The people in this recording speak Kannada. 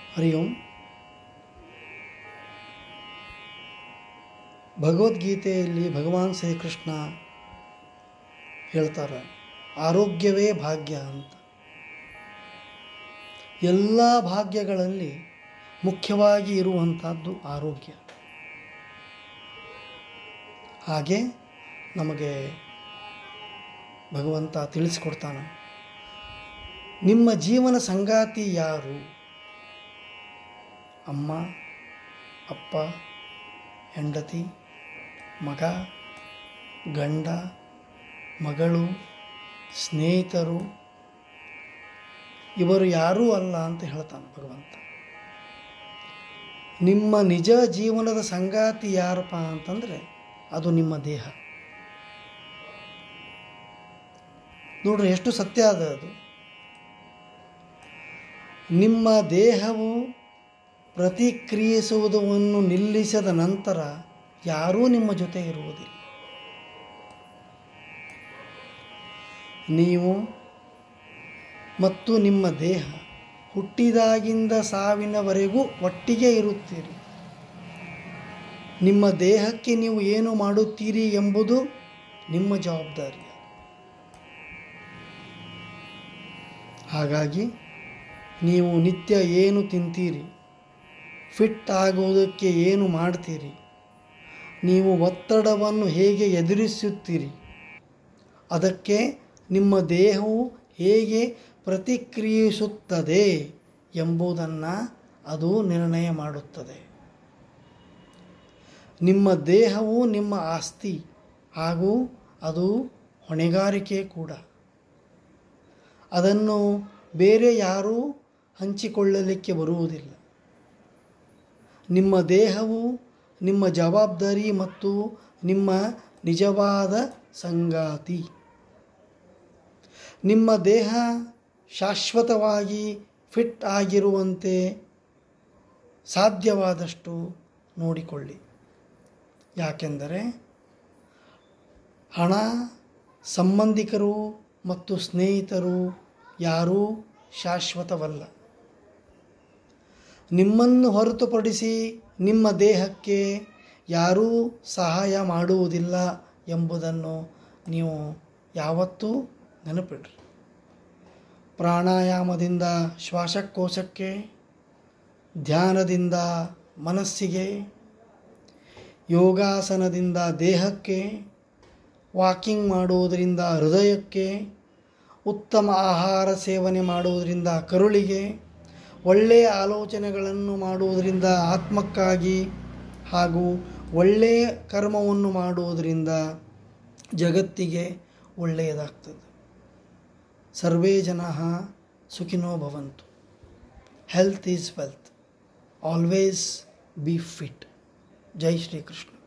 ಹರಿ ಓಂ ಭಗವದ್ಗೀತೆಯಲ್ಲಿ ಭಗವಾನ್ ಶ್ರೀಕೃಷ್ಣ ಹೇಳ್ತಾರೆ ಆರೋಗ್ಯವೇ ಭಾಗ್ಯ ಅಂತ ಎಲ್ಲ ಭಾಗ್ಯಗಳಲ್ಲಿ ಮುಖ್ಯವಾಗಿ ಇರುವಂಥದ್ದು ಆರೋಗ್ಯ ಹಾಗೆ ನಮಗೆ ಭಗವಂತ ತಿಳಿಸ್ಕೊಡ್ತಾನೆ ನಿಮ್ಮ ಜೀವನ ಸಂಗಾತಿ ಯಾರು ಅಮ್ಮ ಅಪ್ಪ ಹೆಂಡತಿ ಮಗ ಗಂಡ ಮಗಳು ಸ್ನೇಹಿತರು ಇವರು ಯಾರೂ ಅಲ್ಲ ಅಂತ ಹೇಳ್ತಾನೆ ಭಗವಂತ ನಿಮ್ಮ ನಿಜ ಜೀವನದ ಸಂಗಾತಿ ಯಾರಪ್ಪ ಅಂತಂದರೆ ಅದು ನಿಮ್ಮ ದೇಹ ನೋಡ್ರಿ ಎಷ್ಟು ಸತ್ಯ ಅದ ಅದು ನಿಮ್ಮ ದೇಹವು ಪ್ರತಿಕ್ರಿಯಿಸುವುದನ್ನು ನಿಲ್ಲಿಸಿದ ನಂತರ ಯಾರೂ ನಿಮ್ಮ ಜೊತೆ ಇರುವುದಿಲ್ಲ ನೀವು ಮತ್ತು ನಿಮ್ಮ ದೇಹ ಹುಟ್ಟಿದಾಗಿಂದ ಸಾವಿನವರೆಗೂ ಒಟ್ಟಿಗೆ ಇರುತ್ತೀರಿ ನಿಮ್ಮ ದೇಹಕ್ಕೆ ನೀವು ಏನು ಮಾಡುತ್ತೀರಿ ಎಂಬುದು ನಿಮ್ಮ ಜವಾಬ್ದಾರಿ ಹಾಗಾಗಿ ನೀವು ನಿತ್ಯ ಏನು ತಿಂತೀರಿ ಫಿಟ್ ಆಗುವುದಕ್ಕೆ ಏನು ಮಾಡ್ತೀರಿ ನೀವು ಒತ್ತಡವನ್ನು ಹೇಗೆ ಎದುರಿಸುತ್ತೀರಿ ಅದಕ್ಕೆ ನಿಮ್ಮ ದೇಹವು ಹೇಗೆ ಪ್ರತಿಕ್ರಿಯಿಸುತ್ತದೆ ಎಂಬುದನ್ನು ಅದು ನಿರ್ಣಯ ಮಾಡುತ್ತದೆ ನಿಮ್ಮ ದೇಹವು ನಿಮ್ಮ ಆಸ್ತಿ ಹಾಗೂ ಅದು ಹೊಣೆಗಾರಿಕೆ ಕೂಡ ಅದನ್ನು ಬೇರೆ ಯಾರೂ ಹಂಚಿಕೊಳ್ಳಲಿಕ್ಕೆ ಬರುವುದಿಲ್ಲ ನಿಮ್ಮ ದೇಹವು ನಿಮ್ಮ ಜವಾಬ್ದಾರಿ ಮತ್ತು ನಿಮ್ಮ ನಿಜವಾದ ಸಂಗಾತಿ ನಿಮ್ಮ ದೇಹ ಶಾಶ್ವತವಾಗಿ ಫಿಟ್ ಆಗಿರುವಂತೆ ಸಾಧ್ಯವಾದಷ್ಟು ನೋಡಿಕೊಳ್ಳಿ ಯಾಕೆಂದರೆ ಹಣ ಸಂಬಂಧಿಕರು ಮತ್ತು ಸ್ನೇಹಿತರು ಯಾರೂ ಶಾಶ್ವತವಲ್ಲ ನಿಮ್ಮನ್ನು ಹೊರತುಪಡಿಸಿ ನಿಮ್ಮ ದೇಹಕ್ಕೆ ಯಾರೂ ಸಹಾಯ ಮಾಡುವುದಿಲ್ಲ ಎಂಬುದನ್ನು ನೀವು ಯಾವತ್ತೂ ನೆನಪಿಡ್ರಿ ಪ್ರಾಣಾಯಾಮದಿಂದ ಶ್ವಾಸಕೋಶಕ್ಕೆ ಧ್ಯಾನದಿಂದ ಮನಸ್ಸಿಗೆ ಯೋಗಾಸನದಿಂದ ದೇಹಕ್ಕೆ ವಾಕಿಂಗ್ ಮಾಡುವುದರಿಂದ ಹೃದಯಕ್ಕೆ ಉತ್ತಮ ಆಹಾರ ಸೇವನೆ ಮಾಡುವುದರಿಂದ ಕರುಳಿಗೆ ಒಳ್ಳೆಯ ಆಲೋಚನೆಗಳನ್ನು ಮಾಡುವುದರಿಂದ ಆತ್ಮಕ್ಕಾಗಿ ಹಾಗೂ ಒಳ್ಳೆಯ ಕರ್ಮವನ್ನು ಮಾಡುವುದರಿಂದ ಜಗತ್ತಿಗೆ ಒಳ್ಳೆಯದಾಗ್ತದೆ ಸರ್ವೇ ಜನ ಸುಖಿನೋ ಭವಂತು health is wealth always be fit ಜೈ ಶ್ರೀಕೃಷ್ಣ